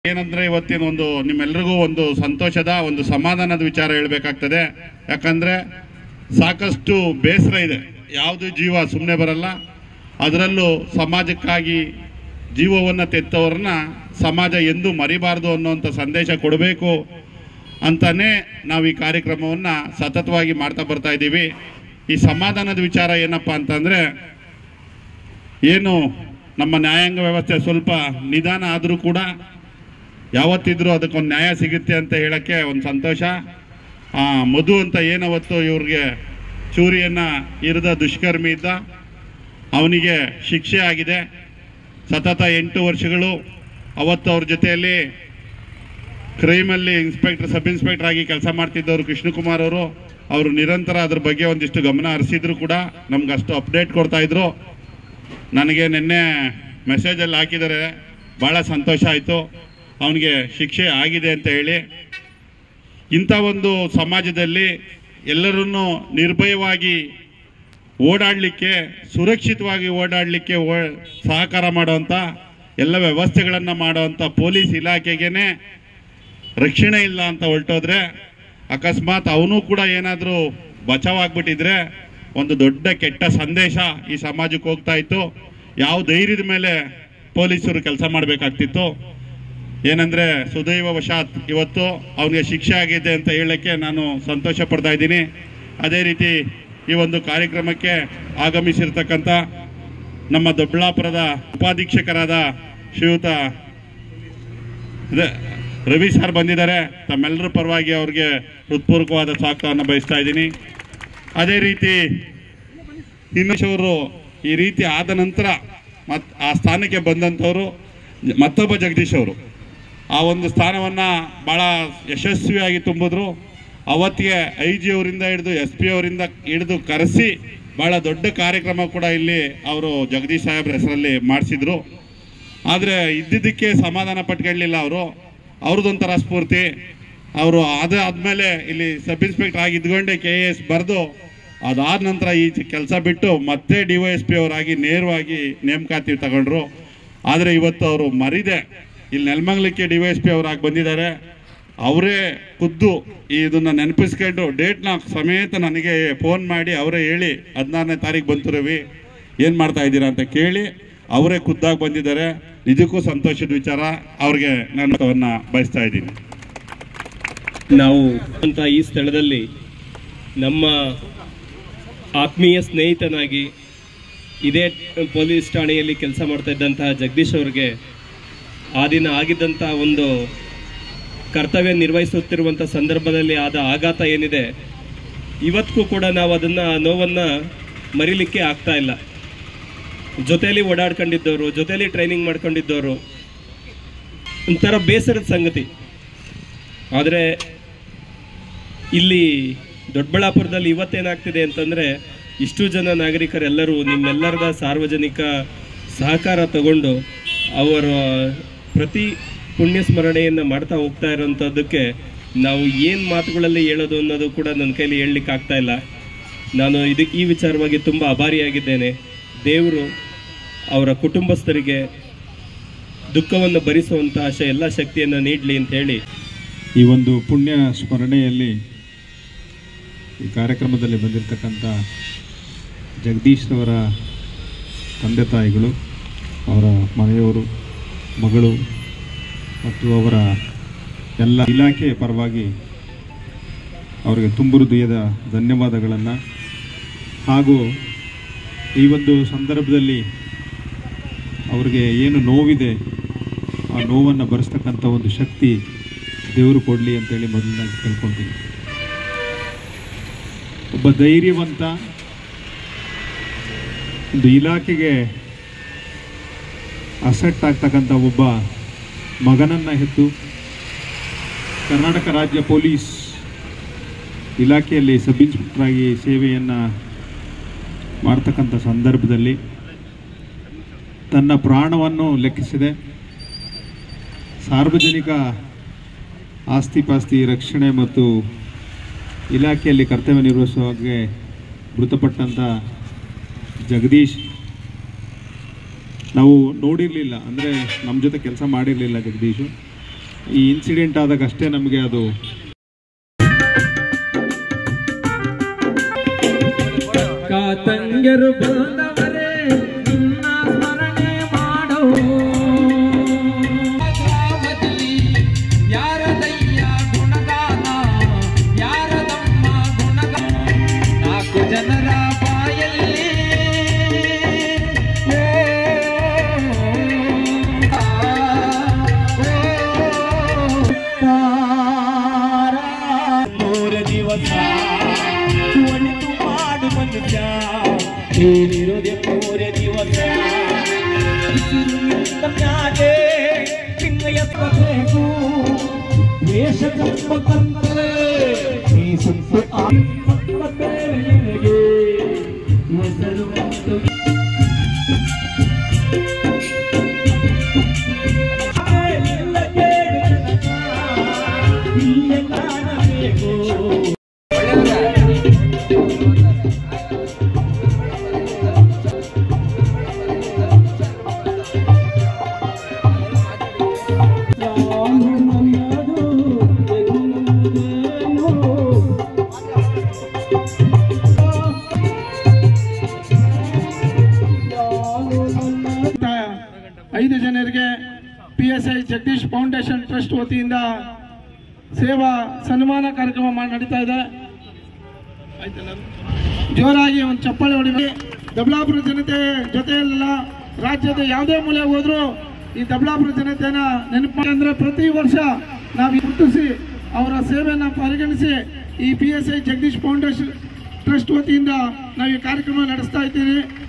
ಏನಂದ್ರೆ ಇವತ್ತಿನ ಒಂದು ನಿಮ್ಮೆಲ್ರಿಗೂ ಒಂದು ಸಂತೋಷದ ಒಂದು ಸಮಾಧಾನದ ವಿಚಾರ ಹೇಳ್ಬೇಕಾಗ್ತದೆ ಯಾಕಂದ್ರೆ ಸಾಕಷ್ಟು ಬೇಸರ ಇದೆ ಯಾವುದು ಜೀವ ಸುಮ್ಮನೆ ಬರಲ್ಲ ಅದರಲ್ಲೂ ಸಮಾಜಕ್ಕಾಗಿ ಜೀವವನ್ನು ತೆತ್ತವ್ರನ್ನ ಸಮಾಜ ಎಂದೂ ಮರಿಬಾರ್ದು ಅನ್ನುವಂಥ ಸಂದೇಶ ಕೊಡಬೇಕು ಅಂತಾನೆ ನಾವು ಈ ಕಾರ್ಯಕ್ರಮವನ್ನು ಸತತವಾಗಿ ಮಾಡ್ತಾ ಬರ್ತಾ ಇದ್ದೀವಿ ಈ ಸಮಾಧಾನದ ವಿಚಾರ ಏನಪ್ಪ ಅಂತಂದ್ರೆ ಏನು ನಮ್ಮ ನ್ಯಾಯಾಂಗ ವ್ಯವಸ್ಥೆ ಸ್ವಲ್ಪ ನಿಧಾನ ಆದರೂ ಕೂಡ ಯಾವತ್ತಿದ್ರೂ ಅದಕ್ಕೊಂದು ನ್ಯಾಯ ಸಿಗುತ್ತೆ ಅಂತ ಹೇಳಕ್ಕೆ ಒಂದು ಸಂತೋಷ ಆ, ಮಧು ಅಂತ ಏನವತ್ತು ಇವ್ರಿಗೆ ಚೂರಿಯನ್ನು ಇರಿದ ದುಷ್ಕರ್ಮಿ ಇದ್ದ ಅವನಿಗೆ ಶಿಕ್ಷೆ ಆಗಿದೆ ಸತತ ಎಂಟು ವರ್ಷಗಳು ಅವತ್ತು ಅವ್ರ ಜೊತೆಯಲ್ಲಿ ಕ್ರೈಮಲ್ಲಿ ಇನ್ಸ್ಪೆಕ್ಟರ್ ಸಬ್ ಇನ್ಸ್ಪೆಕ್ಟರ್ ಆಗಿ ಕೆಲಸ ಮಾಡ್ತಿದ್ದವರು ಕೃಷ್ಣಕುಮಾರ್ ಅವರು ಅವರು ನಿರಂತರ ಅದ್ರ ಬಗ್ಗೆ ಒಂದಿಷ್ಟು ಗಮನ ಹರಿಸಿದ್ರು ಕೂಡ ನಮ್ಗೆ ಅಷ್ಟು ಅಪ್ಡೇಟ್ ಕೊಡ್ತಾ ಇದ್ರು ನನಗೆ ನಿನ್ನೆ ಮೆಸೇಜಲ್ಲಿ ಹಾಕಿದ್ದಾರೆ ಭಾಳ ಸಂತೋಷ ಆಯಿತು ಅವನಿಗೆ ಶಿಕ್ಷೆ ಆಗಿದೆ ಅಂತ ಹೇಳಿ ಇಂಥ ಒಂದು ಸಮಾಜದಲ್ಲಿ ಎಲ್ಲರನ್ನೂ ನಿರ್ಭಯವಾಗಿ ಓಡಾಡಲಿಕ್ಕೆ ಸುರಕ್ಷಿತವಾಗಿ ಓಡಾಡಲಿಕ್ಕೆ ಓ ಸಹಕಾರ ಮಾಡುವಂಥ ಎಲ್ಲ ವ್ಯವಸ್ಥೆಗಳನ್ನು ಮಾಡುವಂಥ ಪೊಲೀಸ್ ಇಲಾಖೆಗೇನೆ ರಕ್ಷಣೆ ಇಲ್ಲ ಅಂತ ಹೊರಟೋದ್ರೆ ಅಕಸ್ಮಾತ್ ಅವನು ಕೂಡ ಏನಾದರೂ ಬಚಾವಾಗ್ಬಿಟ್ಟಿದ್ರೆ ಒಂದು ದೊಡ್ಡ ಕೆಟ್ಟ ಸಂದೇಶ ಈ ಸಮಾಜಕ್ಕೆ ಹೋಗ್ತಾ ಇತ್ತು ಯಾವ ಧೈರ್ಯದ ಮೇಲೆ ಪೊಲೀಸರು ಕೆಲಸ ಮಾಡಬೇಕಾಗ್ತಿತ್ತು ಏನಂದ್ರೆ ಸುದೈವ ವಶಾತ್ ಇವತ್ತು ಅವನಿಗೆ ಶಿಕ್ಷೆ ಆಗಿದೆ ಅಂತ ಹೇಳಕ್ಕೆ ನಾನು ಸಂತೋಷ ಪಡ್ತಾ ಇದ್ದೀನಿ ಅದೇ ರೀತಿ ಈ ಒಂದು ಕಾರ್ಯಕ್ರಮಕ್ಕೆ ಆಗಮಿಸಿರ್ತಕ್ಕಂಥ ನಮ್ಮ ದೊಡ್ಡಬಳ್ಳಾಪುರದ ಉಪಾಧೀಕ್ಷಕರಾದ ಶ್ರೀಯುತ ಅದೇ ರವಿ ಸರ್ ಬಂದಿದ್ದಾರೆ ತಮ್ಮೆಲ್ಲರ ಪರವಾಗಿ ಅವ್ರಿಗೆ ಹೃತ್ಪೂರ್ವಕವಾದ ಸ್ವಾಗತವನ್ನು ಬಯಸ್ತಾ ಇದ್ದೀನಿ ಅದೇ ರೀತಿ ಹಿಮೇಶ್ ಅವರು ಈ ರೀತಿ ಆದ ನಂತರ ಮತ್ ಆ ಸ್ಥಾನಕ್ಕೆ ಬಂದಂಥವರು ಮತ್ತೊಬ್ಬ ಜಗದೀಶ್ ಅವರು ಆ ಒಂದು ಸ್ಥಾನವನ್ನು ಭಾಳ ಯಶಸ್ವಿಯಾಗಿ ತುಂಬಿದ್ರು ಅವತ್ತಿಗೆ ಐ ಜಿ ಅವರಿಂದ ಹಿಡಿದು ಎಸ್ ಪಿ ಅವರಿಂದ ಹಿಡಿದು ಕರೆಸಿ ಭಾಳ ದೊಡ್ಡ ಕಾರ್ಯಕ್ರಮ ಕೂಡ ಇಲ್ಲಿ ಅವರು ಜಗದೀಶ್ ಸಾಹೇಬ್ರ ಹೆಸರಲ್ಲಿ ಮಾಡಿಸಿದ್ರು ಆದರೆ ಇದ್ದಿದ್ದಕ್ಕೆ ಸಮಾಧಾನ ಪಟ್ಕೊಳ್ಳಿಲ್ಲ ಅವರು ಅವ್ರದ್ದೊಂಥರ ಸ್ಫೂರ್ತಿ ಅವರು ಅದು ಆದಮೇಲೆ ಇಲ್ಲಿ ಸಬ್ ಇನ್ಸ್ಪೆಕ್ಟರ್ ಆಗಿ ಇದ್ಕೊಂಡೆ ಕೆ ಎ ಎಸ್ ಬರೆದು ಅದಾದ ನಂತರ ಈ ಕೆಲಸ ಬಿಟ್ಟು ಮತ್ತೆ ಡಿ ವೈ ಎಸ್ ಪಿ ಅವರಾಗಿ ನೇರವಾಗಿ ನೇಮಕಾತಿ ತಗೊಂಡ್ರು ಆದರೆ ಇವತ್ತು ಅವರು ಮರಿದೆ ಇಲ್ಲಿ ನೆಲಮಂಗ್ಲಕ್ಕೆ ಡಿ ವೈ ಎಸ್ ಪಿ ಅವರಾಗಿ ಬಂದಿದ್ದಾರೆ ಅವರೇ ಖುದ್ದು ಇದನ್ನು ನೆನಪಿಸ್ಕೊಂಡು ಡೇಟ್ನ ಸಮೇತ ನನಗೆ ಫೋನ್ ಮಾಡಿ ಅವರೇ ಹೇಳಿ ಹದಿನಾರನೇ ತಾರೀಕು ಬಂತು ರವಿ ಏನು ಮಾಡ್ತಾ ಇದ್ದೀರಾ ಅಂತ ಕೇಳಿ ಅವರೇ ಖುದ್ದಾಗಿ ಬಂದಿದ್ದಾರೆ ನಿಜಕ್ಕೂ ಸಂತೋಷದ ವಿಚಾರ ಅವ್ರಿಗೆ ನಾನು ಅವನ್ನ ಬಯಸ್ತಾ ಇದ್ದೀನಿ ನಾವು ಅಂತ ಈ ಸ್ಥಳದಲ್ಲಿ ನಮ್ಮ ಆತ್ಮೀಯ ಸ್ನೇಹಿತನಾಗಿ ಇದೇ ಪೊಲೀಸ್ ಠಾಣೆಯಲ್ಲಿ ಕೆಲಸ ಮಾಡ್ತಾ ಇದ್ದಂತಹ ಜಗದೀಶ್ ಅವ್ರಿಗೆ ಆ ದಿನ ಆಗಿದ್ದಂಥ ಒಂದು ಕರ್ತವ್ಯ ನಿರ್ವಹಿಸುತ್ತಿರುವಂಥ ಸಂದರ್ಭದಲ್ಲಿ ಆದ ಆಘಾತ ಏನಿದೆ ಇವತ್ತಿಗೂ ಕೂಡ ನಾವು ಅದನ್ನು ನೋವನ್ನು ಮರಿಲಿಕ್ಕೆ ಆಗ್ತಾ ಇಲ್ಲ ಜೊತೆಯಲ್ಲಿ ಓಡಾಡ್ಕೊಂಡಿದ್ದವರು ಜೊತೆಯಲ್ಲಿ ಟ್ರೈನಿಂಗ್ ಮಾಡ್ಕೊಂಡಿದ್ದವರು ಒಂಥರ ಬೇಸರದ ಸಂಗತಿ ಆದರೆ ಇಲ್ಲಿ ದೊಡ್ಡಬಳ್ಳಾಪುರದಲ್ಲಿ ಇವತ್ತೇನಾಗ್ತಿದೆ ಅಂತಂದರೆ ಇಷ್ಟು ಜನ ನಾಗರಿಕರೆಲ್ಲರೂ ನಿಮ್ಮೆಲ್ಲರದ ಸಾರ್ವಜನಿಕ ಸಹಕಾರ ತಗೊಂಡು ಅವರ ಪ್ರತಿ ಪುಣ್ಯ ಸ್ಮರಣೆಯನ್ನು ಮಾಡ್ತಾ ಹೋಗ್ತಾ ಇರೋಂಥದ್ದಕ್ಕೆ ನಾವು ಏನು ಮಾತುಗಳಲ್ಲಿ ಹೇಳೋದು ಅನ್ನೋದು ಕೂಡ ನನ್ನ ಕೈಲಿ ಹೇಳಲಿಕ್ಕೆ ಆಗ್ತಾ ಇಲ್ಲ ನಾನು ಇದಕ್ಕೆ ಈ ವಿಚಾರವಾಗಿ ತುಂಬ ಅಭಾರಿಯಾಗಿದ್ದೇನೆ ದೇವರು ಅವರ ಕುಟುಂಬಸ್ಥರಿಗೆ ದುಃಖವನ್ನು ಭರಿಸುವಂಥ ಆಶೆ ಎಲ್ಲ ಶಕ್ತಿಯನ್ನು ನೀಡಲಿ ಅಂತ ಹೇಳಿ ಈ ಒಂದು ಪುಣ್ಯ ಸ್ಮರಣೆಯಲ್ಲಿ ಈ ಕಾರ್ಯಕ್ರಮದಲ್ಲಿ ಬಂದಿರತಕ್ಕಂಥ ಜಗದೀಶ್ ಅವರ ತಂದೆ ತಾಯಿಗಳು ಅವರ ಮನೆಯವರು ಮಗಳು ಮತ್ತು ಅವರ ಎಲ್ಲ ಇಲಾಖೆಯ ಪರವಾಗಿ ಅವರಿಗೆ ತುಂಬು ಹೃದಯದ ಧನ್ಯವಾದಗಳನ್ನು ಹಾಗೂ ಈ ಒಂದು ಸಂದರ್ಭದಲ್ಲಿ ಅವರಿಗೆ ಏನು ನೋವಿದೆ ಆ ನೋವನ್ನು ಭರಿಸ್ತಕ್ಕಂಥ ಒಂದು ಶಕ್ತಿ ದೇವರು ಕೊಡಲಿ ಅಂತೇಳಿ ಮೊದಲನಾಗಿ ಕೇಳ್ಕೊಳ್ತೀನಿ ಒಬ್ಬ ಧೈರ್ಯವಂತ ಒಂದು ಇಲಾಖೆಗೆ ಅಸೆಟ್ ಆಗ್ತಕ್ಕಂಥ ಒಬ್ಬ ಮಗನನ್ನು ಹೆತ್ತು ಕರ್ನಾಟಕ ರಾಜ್ಯ ಪೊಲೀಸ್ ಇಲಾಖೆಯಲ್ಲಿ ಸಬ್ ಇನ್ಸ್ಪೆಕ್ಟರ್ ಆಗಿ ಸೇವೆಯನ್ನು ಮಾಡ್ತಕ್ಕಂಥ ಸಂದರ್ಭದಲ್ಲಿ ತನ್ನ ಪ್ರಾಣವನ್ನು ಲೆಕ್ಕಿಸಿದೆ ಸಾರ್ವಜನಿಕ ಆಸ್ತಿ ಪಾಸ್ತಿ ರಕ್ಷಣೆ ಮತ್ತು ಇಲಾಖೆಯಲ್ಲಿ ಕರ್ತವ್ಯ ನಿರ್ವಹಿಸುವ ಹಾಗೆ ಮೃತಪಟ್ಟಂಥ ಜಗದೀಶ್ ನಾವು ನೋಡಿರಲಿಲ್ಲ ಅಂದರೆ ನಮ್ಮ ಜೊತೆ ಕೆಲಸ ಮಾಡಿರಲಿಲ್ಲ ಜಗದೀಶು ಈ ಇನ್ಸಿಡೆಂಟ್ ಆದಾಗ ಅಷ್ಟೇ ನಮಗೆ ಅದು ಕಾತಂಗರು ಬಂದವರೇ ನಿನ್ನ ಸ್ಮರಣೆ ಮಾಡೋ ಗ್ರಾಮದಲ್ಲಿ ಯಾರದಯ್ಯ ಗುಣಗಾನ ಯಾರದಮ್ಮ ಗುಣಗಾನ ನಾಲ್ಕು ಜನರ ಬಾಯಲ್ಲಿ ಓ, ಆ, ಓ, ತಾರ ಮೂರ ದಿವಸ ಒಳಿತು ಮಾಡು ಮನುಷ್ಯ ನೀನಿರೋದೆ ಮೂರೇ ದಿವಸ ಬಿಸಿಲು ನಿಂತ ಮ್ಯಾಲೆ ನಿನ್ನಯ ಬೇಕು ವೇಷ ಕಪ್ಪಕಂತಲೇ ನೀ ಸುಂಟು ಆ ನಿನಗೆ ಹೆಸರು ಮತ್ತು ಎಲ್ಲ ಕೇಳು ಇಲ್ಲೇ ಕಾಣಬೇಕು ಐದು ಜನರಿಗೆ P S I Jagdish foundation trust ವತಿಯಿಂದ ಸೇವಾ ಸನ್ಮಾನ ಕಾರ್ಯಕ್ರಮ ಮಾಡಿ ನಡೀತಾ ಇದೆ ಆಯ್ತಲ್ಲ? ಜೋರಾಗಿ ಒಂದು ಚಪ್ಪಾಳೆ ಹೊಡಿಬೇಕು ದಬಲಾಪುರ ಜನತೆ ಜೊತೆಯಲ್ಲ ರಾಜ್ಯದ ಯಾವುದೇ ಮೂಲೆ ಹೋದ್ರು ಈ ದಬಲಾಪುರ ಜನತೆನ ನೆನಪು ಮಾಡಿ ಅಂದ್ರೆ ಪ್ರತಿ ವರ್ಷ ನಾವು ಗುರುತಿಸಿ ಅವರ ಸೇವೆಯನ್ನು ಪರಿಗಣಿಸಿ ಈ P S I Jagdish foundation trust ವತಿಯಿಂದ ನಾವು ಈ ಕಾರ್ಯಕ್ರಮ ನಡೆಸ್ತಾ ಇದ್ದೀವಿ